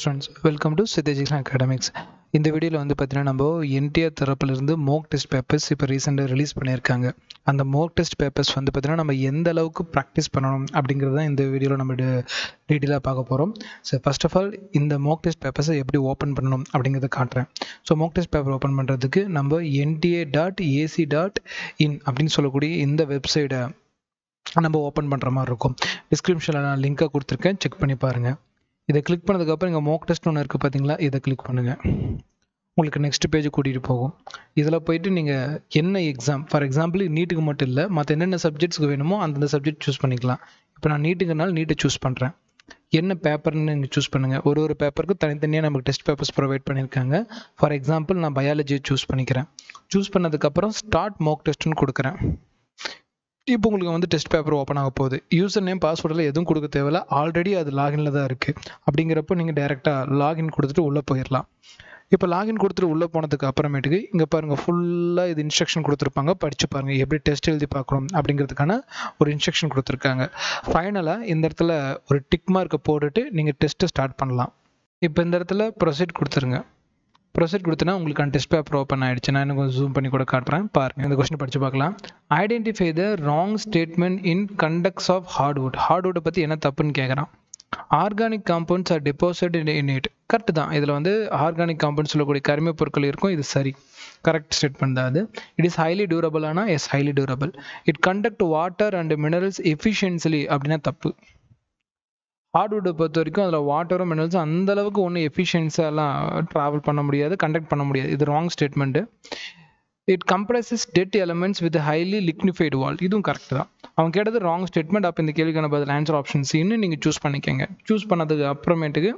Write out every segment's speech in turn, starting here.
students welcome to சித்தேஜிக்ஸ் academics இந்த வீடியோவில் வந்து பார்த்தீங்கன்னா நம்ம என்டிஆர் தரப்புலேருந்து மோக் டெஸ்ட் பேப்பர்ஸ் இப்போ ரீசெண்டாக ரிலீஸ் பண்ணியிருக்காங்க அந்த மோக் டெஸ்ட் பேப்பர்ஸ் வந்து பார்த்தீங்கன்னா நம்ம எந்த அளவுக்கு ப்ராக்டிஸ் பண்ணணும் அப்படிங்கிறது தான் இந்த வீடியோவில் நம்ம டீட்டெயிலாக பார்க்க போகிறோம் ஸோ ஃபர்ஸ்ட் ஆஃப் ஆல் இந்த மோக் டெஸ்ட் பேப்பர்ஸை எப்படி ஓப்பன் பண்ணணும் அப்படிங்கிறத காட்டுறேன் so mock test paper open பண்ணுறதுக்கு நம்ம NTA dot AC dot in அப்படின்னு சொல்லக்கூடிய இந்த வெப்சைட்டை நம்ம ஓப்பன் பண்ணுற மாதிரி இருக்கும் டிஸ்கிரிப்ஷனில் நான் லிங்க்கை கொடுத்துருக்கேன் செக் பண்ணி பாருங்கள் இதை கிளிக் பண்ணதுக்கப்புறம் இங்கே மோக் டெஸ்ட் ஒன்று இருக்குது பார்த்தீங்களா இதை கிளிக் பண்ணுங்கள் உங்களுக்கு நெக்ஸ்ட் பேஜ் கூட்டிகிட்டு போகும் இதில் போயிட்டு நீங்கள் என்ன எக்ஸாம் ஃபார் எக்ஸாம்பிள் நீட்டுக்கு மட்டும் இல்லை மற்ற என்னென்ன சப்ஜெக்ட்ஸ்க்கு வேணுமோ அந்தந்த சப்ஜெக்ட் சூஸ் பண்ணிக்கலாம் இப்போ நான் நீட்டுங்கிறனால நீட்டை சூஸ் பண்ணுறேன் என்ன பேப்பர்னு நீங்கள் சூஸ் பண்ணுங்கள் ஒரு ஒரு பேப்பருக்கு தனித்தனியாக நமக்கு டெஸ்ட் பேப்பர்ஸ் ப்ரொவைட் பண்ணியிருக்காங்க ஃபார் எக்ஸாம்பிள் நான் பயாலஜியை சூஸ் பண்ணிக்கிறேன் சூஸ் பண்ணதுக்கப்புறம் ஸ்டார்ட் மோக் டெஸ்ட்டுன்னு கொடுக்குறேன் இப்போ உங்களுக்கு வந்து டெஸ்ட் பேப்பர் ஓப்பன் ஆக போகுது யூசர் நேம் பாஸ்வேர்டில் எதுவும் கொடுக்க தேவையில்ல ஆல்ரெடி அது லாகினில் தான் இருக்குது அப்படிங்கிறப்போ நீங்கள் டேரெக்டாக லாகின் கொடுத்துட்டு உள்ளே போயிடலாம் இப்போ லாகின் கொடுத்துட்டு உள்ளே போனதுக்கு அப்புறமேட்டுக்கு இங்கே பாருங்கள் ஃபுல்லாக இது இன்ஸ்ட்ரக்ஷன் கொடுத்துருப்பாங்க படித்து பாருங்கள் எப்படி டெஸ்ட் எழுதி பார்க்கணும் அப்படிங்கிறதுக்கான ஒரு இன்ஸ்ட்ரக்ஷன் கொடுத்துருக்காங்க ஃபைனலாக இந்த இடத்துல ஒரு டிக் மார்க்கை போட்டுட்டு நீங்கள் டெஸ்ட்டை ஸ்டார்ட் பண்ணலாம் இப்போ இந்த இடத்துல ப்ரொசீட் கொடுத்துருங்க ப்ரொசீட் கொடுத்தனா உங்களுக்கான டெஸ்ட் பேப்பர் ஓப்பன் ஆயிடுச்சு நான் எனக்கு கொஞ்சம் ஜூம் பண்ணி கூட காட்டுறேன் பாருங்கள் இந்த கொஸ்டின் படித்து பார்க்கலாம் identify the wrong statement in context of heartwood ஹார்ட்வுட்டை பற்றி என்ன தப்புன்னு கேட்குறான் organic compounds are deposit in it correct தான் இதில் வந்து ஆர்கானிக் காம்பவுண்ட் சொல்லக்கூடிய கரிம பொருட்கள் இருக்கும் இது சரி கரெக்ட் ஸ்டேட்மெண்ட் தான் அது இட் இஸ் ஹைலி டியூரபிள் ஆனால் yes highly durable it conduct water and minerals efficiently அப்படின்னா தப்பு ஹார்ட்வுட்டை பொறுத்த வரைக்கும் அதில் வாட்டரும் மினரல்ஸும் அந்த அளவுக்கு ஒன்றும் எஃபிஷியன்ஸாலாம் ட்ராவல் பண்ண முடியாது கண்டக்ட் பண்ண முடியாது இது wrong statement it comprises dead elements with highly lignified wall இதுவும் கரெக்ட் தான் அவன் கேட்டது ராங் ஸ்டேட்மெண்ட் அப்போ இந்த கேள்விக்கான பதில் ஆன்சர் ஆப்ஷன் சின்னு நீங்கள் சூஸ் பண்ணிக்கோங்க சூஸ் பண்ணதுக்கு அப்புறமேட்டுக்கு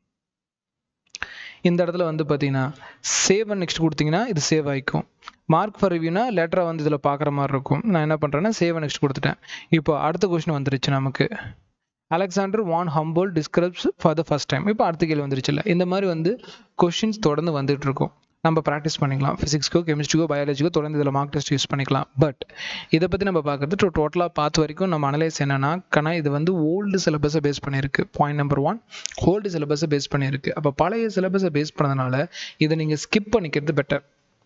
இந்த இடத்துல வந்து பார்த்தீங்கன்னா சேவ் நெக்ஸ்ட் கொடுத்தீங்கன்னா இது சேவ் ஆகிக்கும் மார்க் ஃபார் ரிவ்யூனா லேட்டராக வந்து இதில் பார்க்குற மாதிரி இருக்கும் நான் என்ன பண்ணுறேன்னா சேவ் நெக்ஸ்ட் கொடுத்துட்டேன் இப்போ அடுத்த கொஸ்டின் வந்துருச்சு நமக்கு Alexander von Humboldt describes for the first time இப்போ அடுத்த கேள்வி வந்துருச்சுல்ல இந்த மாதிரி வந்து கொஷின்ஸ் தொடர்ந்து வந்துட்டு இருக்கும் நம்ம ப்ராக்டிஸ் பண்ணிக்கலாம் ஃபிசிக்ஸ்க்கோ கெமிஸ்ட்ரிக்கோ பயாலஜிக்கோ தொடர்ந்து இதில் மார்க் டெஸ்ட் யூஸ் பண்ணிக்கலாம் பட் இதை பற்றி நம்ம பார்க்குறது டோட்டலாக பார்த்த வரைக்கும் நம்ம அனலைஸ் என்னன்னா கனா இது வந்து ஓல்டு சிலபஸை பேஸ் பண்ணியிருக்கு பாயிண்ட் நம்பர் ஒன் ஓல்டு சிலபஸை பேஸ் பண்ணியிருக்கு அப்போ பழைய சிலபஸை பேஸ் பண்ணதுனால இதை நீங்கள் ஸ்கிப் பண்ணிக்கிறது பெட்டர்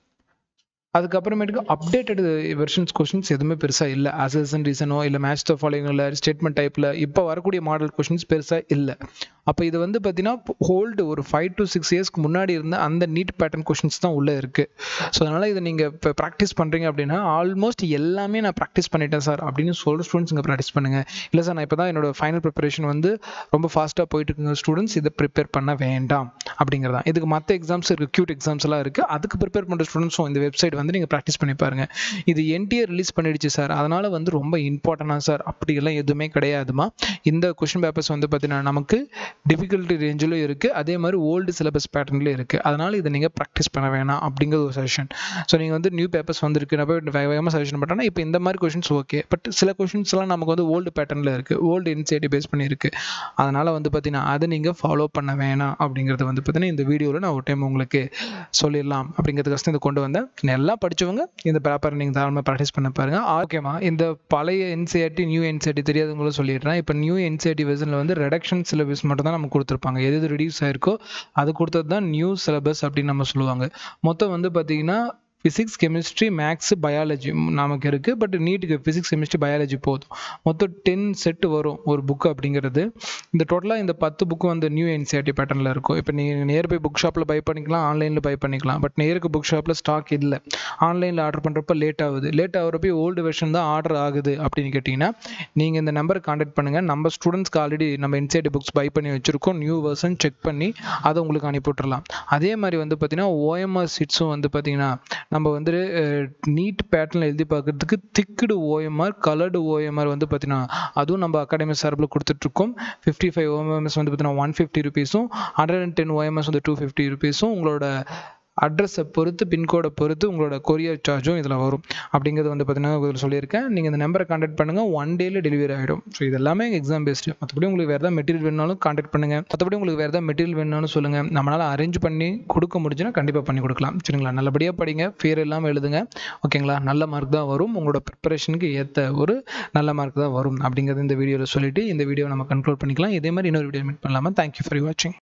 அதுக்கப்புறமேட்டுக்கு அப்டேட்டட் வெர்ஷன்ஸ் கொஷின்ஸ் எதுவுமே பெருசாக இல்லை அசன் ரீசனோ இல்லை மேட்ச் த ஃபாலோயிங்கில் ஸ்டேட்மெண்ட் டைப்பில் இப்போ வரக்கூடிய மாடல் கொஷின்ஸ் பெருசாக இல்லை அப்போ இது வந்து பார்த்தீங்கன்னா ஹோல்டு ஒரு ஃபைவ் டு சிக்ஸ் இயர்ஸ்க்கு முன்னாடி இருந்த அந்த நீட் பேட்டர்ன் கொஷின்ஸ் தான் உள்ளே இருக்குது ஸோ அதனால் இதை நீங்கள் இப்போ ப்ராக்டிஸ் பண்ணுறீங்க அப்படின்னா ஆல்மோஸ்ட் எல்லாமே நான் ப்ராக்டிஸ் பண்ணிட்டேன் சார் அப்படின்னு சொல்கிற ஸ்டூடெண்ட்ஸ் இங்கே ப்ராக்டிஸ் பண்ணுங்கள் இல்லை சார் நான் இப்போ தான் என்னோட ஃபைனல் ப்ரிப்பரேஷன் வந்து ரொம்ப ஃபாஸ்ட்டாக போயிட்டு இருக்குங்க ஸ்டூடெண்ட்ஸ் இதை ப்ரிப்பேர் பண்ண வேண்டாம் அப்படிங்கிறதான் இதுக்கு மற்ற எக்ஸாம்ஸ் இருக்குது க்யூட் எக்ஸாம்ஸ் எல்லாம் இருக்குது அதுக்கு ப்ரிப்பேர் பண்ணுற ஸ்டூடெண்ட்ஸும் இந்த வெப்சைட் வந்து நீங்கள் ப்ராக்டிஸ் பண்ணி பாருங்கள் இது என்டிஏ ரிலீஸ் பண்ணிடுச்சு சார் அதனால் வந்து ரொம்ப இம்பார்ட்டண்டாக சார் அப்படியெல்லாம் எதுவுமே கிடையாதுமா இந்த கொஷின் பேப்பர்ஸ் வந்து பார்த்தீங்கன்னா நமக்கு டிஃபிகல்ட்டி ரேஞ்சிலும் இருக்குது அதே மாதிரி ஓல்டு சிலபஸ் பேட்டர்ன்லேயும் இருக்குது அதனால் இதை நீங்கள் ப்ராக்டிஸ் பண்ண வேணாம் அப்படிங்கிற ஒரு சஜஷன் ஸோ நீங்கள் வந்து நியூ பேப்பர்ஸ் வந்திருக்கு நான் போய் வேக வேகமாக சஜஷன் பண்ணுறேன்னா இப்போ இந்த மாதிரி கொஷின்ஸ் ஓகே பட் சில கொஷின்ஸ்லாம் நமக்கு வந்து ஓல்டு பேட்டர்னில் இருக்குது ஓல்டு இன்சைட்டி பேஸ் பண்ணியிருக்கு அதனால் வந்து பார்த்தீங்கன்னா அதை நீங்கள் ஃபாலோ பண்ண வேணாம் அப்படிங்கிறது வந்து பார்த்தீங்கன்னா இந்த வீடியோவில் நான் ஒரு டைம் உங்களுக்கு சொல்லிடலாம் அப்படிங்கிறதுக்காக இதை கொண்டு வந்தேன் எல்லாம் படித்தவங்க இந்த பேப்பரை நீங்கள் தாராளமாக ப்ராக்டிஸ் பண்ண பாருங்கள் ஓகேம்மா இந்த பழைய என்சிஆர்டி நியூ என்சிஆர்டி தெரியாதவங்களும் சொல்லிடுறேன் இப்போ நியூ என்சிஆர்டி வெர்ஷனில் வந்து ரெடக்ஷன் சிலபஸ் மட்டும் தான் நமக்கு கொடுத்துருப்பாங்க எது எது ரிடியூஸ் ஆயிருக்கோ அது கொடுத்தது தான் நியூ சிலபஸ் அப்படின்னு நம்ம சொல்லுவாங்க மொத்தம் வந்து பார்த்தீங்கன்னா ஃபிசிக்ஸ் கெமிஸ்ட்ரி மேக்ஸ் பயாலஜி நமக்கு இருக்குது பட் நீட்டுக்கு ஃபிசிக்ஸ் கெமிஸ்ட்ரி பயாலஜி போதும் மொத்தம் டென் செட்டு வரும் ஒரு புக்கு அப்படிங்கிறது இந்த டோட்டலாக இந்த பத்து புக்கு வந்து நியூ என்சிஆர்டி பேட்டர்னில் இருக்கும் இப்போ நீங்கள் நியர் பை புக் ஷாப்பில் பை பண்ணிக்கலாம் ஆன்லைனில் பை பண்ணிக்கலாம் பட் நேருக்கு புக் ஷாப்பில் ஸ்டாக் இல்லை ஆன்லைனில் ஆர்டர் பண்ணுறப்ப லேட் ஆகுது லேட் ஆகிறப்ப ஓல்டு வெர்ஷன் தான் ஆர்டர் ஆகுது அப்படின்னு கேட்டிங்கன்னா நீங்கள் இந்த நம்பருக்கு காண்டாக்ட் பண்ணுங்கள் நம்ம ஸ்டூடெண்ட்ஸ்க்கு ஆல்ரெடி நம்ம என்சிஆர்டி புக்ஸ் பை பண்ணி வச்சுருக்கோம் நியூ வெர்ஷன் செக் பண்ணி அதை உங்களுக்கு அனுப்பி விட்டுறலாம் அதே மாதிரி வந்து பார்த்தீங்கன்னா ஓஎம்ஆர் சீட்ஸும் வந்து பார்த்தீங்கன்னா நம்ம வந்து நீட் பேட்டர்னில் எழுதி பார்க்குறதுக்கு திக்குடு ஓஎம்ஆர் கலர்டு ஓஎம்ஆர் வந்து பார்த்தீங்கன்னா அதுவும் நம்ம அகாடமி சார்பில் கொடுத்துட்ருக்கோம் ஃபிஃப்டி ஃபைவ் ஓஎம்எஸ் வந்து பார்த்தீங்கன்னா ஒன் ஃபிஃப்டி ருபீஸும் ஹண்ட்ரட் அண்ட் டென் ஓஎம்எஸ் வந்து டூ ஃபிஃப்டி ருபீஸும் உங்களோட அட்ரஸை பொறுத்து பின்கோடை பொறுத்து உங்களோட கொரியர் சார்ஜும் இதில் வரும் அப்படிங்கிறது வந்து பார்த்தீங்கன்னா இதில் சொல்லியிருக்கேன் நீங்கள் இந்த நம்பரை காண்டாக்ட் பண்ணுங்கள் ஒன் டேல டெலிவரி ஆகிடும் ஸோ இது எல்லாமே எக்ஸாம் பேஸ்டு மற்றபடி உங்களுக்கு வேறு ஏதாவது மெட்டீரியல் வேணாலும் காண்டாக்ட் பண்ணுங்கள் மற்றபடி உங்களுக்கு வேறு ஏதாவது மெட்டீரியல் வேணும்னு சொல்லுங்கள் நம்மளால் அரேஞ்ச் பண்ணி கொடுக்க முடிஞ்சுன்னா கண்டிப்பாக பண்ணி கொடுக்கலாம் சரிங்களா நல்லபடியாக படிங்க ஃபியர் இல்லாமல் எழுதுங்க ஓகேங்களா நல்ல மார்க் தான் வரும் உங்களோட ப்ரிப்பரேஷனுக்கு ஏற்ற ஒரு நல்ல மார்க் தான் வரும் அப்படிங்கிறது இந்த வீடியோவில் சொல்லிவிட்டு இந்த வீடியோ நம்ம கன்க்ளூட் பண்ணிக்கலாம் இதே மாதிரி இன்னொரு வீடியோ மீட் பண்ணலாமா தேங்க்யூ ஃபார் வாட்சிங்